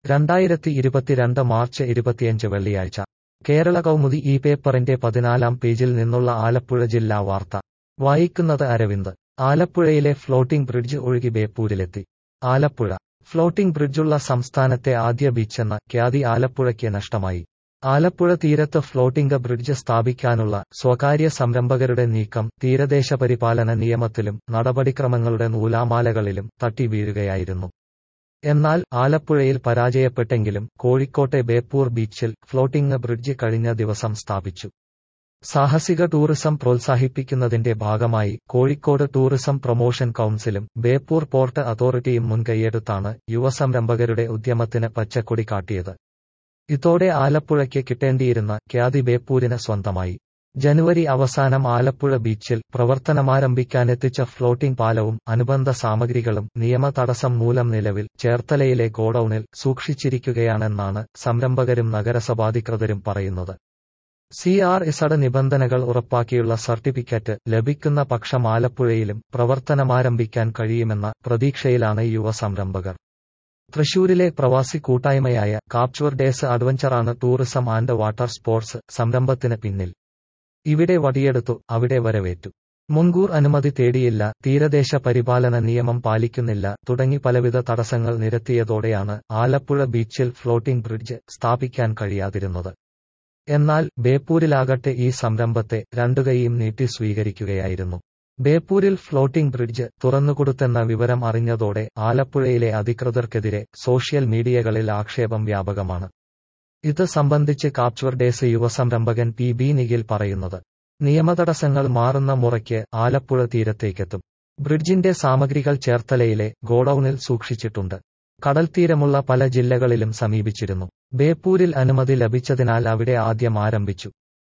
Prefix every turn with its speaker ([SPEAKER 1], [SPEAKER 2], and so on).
[SPEAKER 1] രണ്ടായിരത്തി ഇരുപത്തിരണ്ട് മാർച്ച് ഇരുപത്തിയഞ്ച് വെള്ളിയാഴ്ച കേരള കൗമുദി ഈ പേപ്പറിന്റെ പതിനാലാം പേജിൽ നിന്നുള്ള ആലപ്പുഴ ജില്ലാ വാർത്ത വായിക്കുന്നത് അരവിന്ദ് ആലപ്പുഴയിലെ ഫ്ലോട്ടിംഗ് ബ്രിഡ്ജ് ഒഴുകി ബേപ്പൂരിലെത്തി ആലപ്പുഴ ഫ്ലോട്ടിംഗ് ബ്രിഡ്ജുള്ള സംസ്ഥാനത്തെ ആദ്യ ബീച്ചെന്ന ഖ്യാതി ആലപ്പുഴയ്ക്ക് നഷ്ടമായി ആലപ്പുഴ തീരത്ത് ഫ്ലോട്ടിംഗ് ബ്രിഡ്ജ് സ്ഥാപിക്കാനുള്ള സ്വകാര്യ സംരംഭകരുടെ നീക്കം തീരദേശ പരിപാലന നിയമത്തിലും നടപടിക്രമങ്ങളുടെ നൂലാമാലകളിലും തട്ടി വീഴുകയായിരുന്നു എന്നാൽ ആലപ്പുഴയിൽ പരാജയപ്പെട്ടെങ്കിലും കോഴിക്കോട്ടെ ബേപ്പൂർ ബീച്ചിൽ ഫ്ലോട്ടിംഗ് ബ്രിഡ്ജ് കഴിഞ്ഞ ദിവസം സ്ഥാപിച്ചു സാഹസിക ടൂറിസം പ്രോത്സാഹിപ്പിക്കുന്നതിന്റെ ഭാഗമായി കോഴിക്കോട് ടൂറിസം പ്രൊമോഷൻ കൌൺസിലും ബേപ്പൂർ പോർട്ട് അതോറിറ്റിയും മുൻകൈയെടുത്താണ് യുവസംരംഭകരുടെ ഉദ്യമത്തിന് പച്ചക്കൊടി കാട്ടിയത് ഇതോടെ ആലപ്പുഴയ്ക്ക് കിട്ടേണ്ടിയിരുന്ന ഖ്യാതി ബേപ്പൂരിന് സ്വന്തമായി ജനുവരി അവസാനം ആലപ്പുഴ ബീച്ചിൽ പ്രവർത്തനമാരംഭിക്കാനെത്തിച്ച ഫ്ലോട്ടിംഗ് പാലവും അനുബന്ധ സാമഗ്രികളും നിയമ തടസ്സം മൂലം നിലവിൽ ചേർത്തലയിലെ ഗോഡൌണിൽ സൂക്ഷിച്ചിരിക്കുകയാണെന്നാണ് സംരംഭകരും നഗരസഭാധികൃതരും പറയുന്നത് സി ആർ ഇസഡ് നിബന്ധനകൾ ഉറപ്പാക്കിയുള്ള സർട്ടിഫിക്കറ്റ് ലഭിക്കുന്ന പക്ഷം ആലപ്പുഴയിലും പ്രവർത്തനമാരംഭിക്കാൻ കഴിയുമെന്ന പ്രതീക്ഷയിലാണ് യുവ സംരംഭകർ തൃശൂരിലെ പ്രവാസി കൂട്ടായ്മയായ കാപ്ചുവർ ഡേസ് അഡ്വഞ്ചറാണ് ടൂറിസം ആൻഡ് വാട്ടർ സ്പോർട്സ് സംരംഭത്തിന് പിന്നിൽ ഇവിടെ വടിയെടുത്തു അവിടെ വരവേറ്റു മുൻകൂർ അനുമതി തേടിയില്ല തീരദേശ പരിപാലന നിയമം പാലിക്കുന്നില്ല തുടങ്ങി പലവിധ തടസ്സങ്ങൾ നിരത്തിയതോടെയാണ് ആലപ്പുഴ ബീച്ചിൽ ഫ്ലോട്ടിംഗ് ബ്രിഡ്ജ് സ്ഥാപിക്കാൻ കഴിയാതിരുന്നത് എന്നാൽ ബേപ്പൂരിലാകട്ടെ ഈ സംരംഭത്തെ രണ്ടുകൈയും നീട്ടി സ്വീകരിക്കുകയായിരുന്നു ബേപ്പൂരിൽ ഫ്ലോട്ടിംഗ് ബ്രിഡ്ജ് തുറന്നുകൊടുത്തെന്ന വിവരം അറിഞ്ഞതോടെ ആലപ്പുഴയിലെ അധികൃതർക്കെതിരെ സോഷ്യൽ മീഡിയകളിൽ ആക്ഷേപം വ്യാപകമാണ് ഇത് സംബന്ധിച്ച് കാപ്ചർ ഡേസ് യുവസംരംഭകൻ പി ബി നിഖിൽ പറയുന്നത് നിയമതടസ്സങ്ങൾ മാറുന്ന മുറയ്ക്ക് ആലപ്പുഴ തീരത്തേക്കെത്തും ബ്രിഡ്ജിന്റെ സാമഗ്രികൾ ചേർത്തലയിലെ ഗോഡൌണിൽ സൂക്ഷിച്ചിട്ടുണ്ട് കടൽത്തീരമുള്ള പല ജില്ലകളിലും സമീപിച്ചിരുന്നു ബേപ്പൂരിൽ അനുമതി ലഭിച്ചതിനാൽ അവിടെ ആദ്യം ആരംഭിച്ചു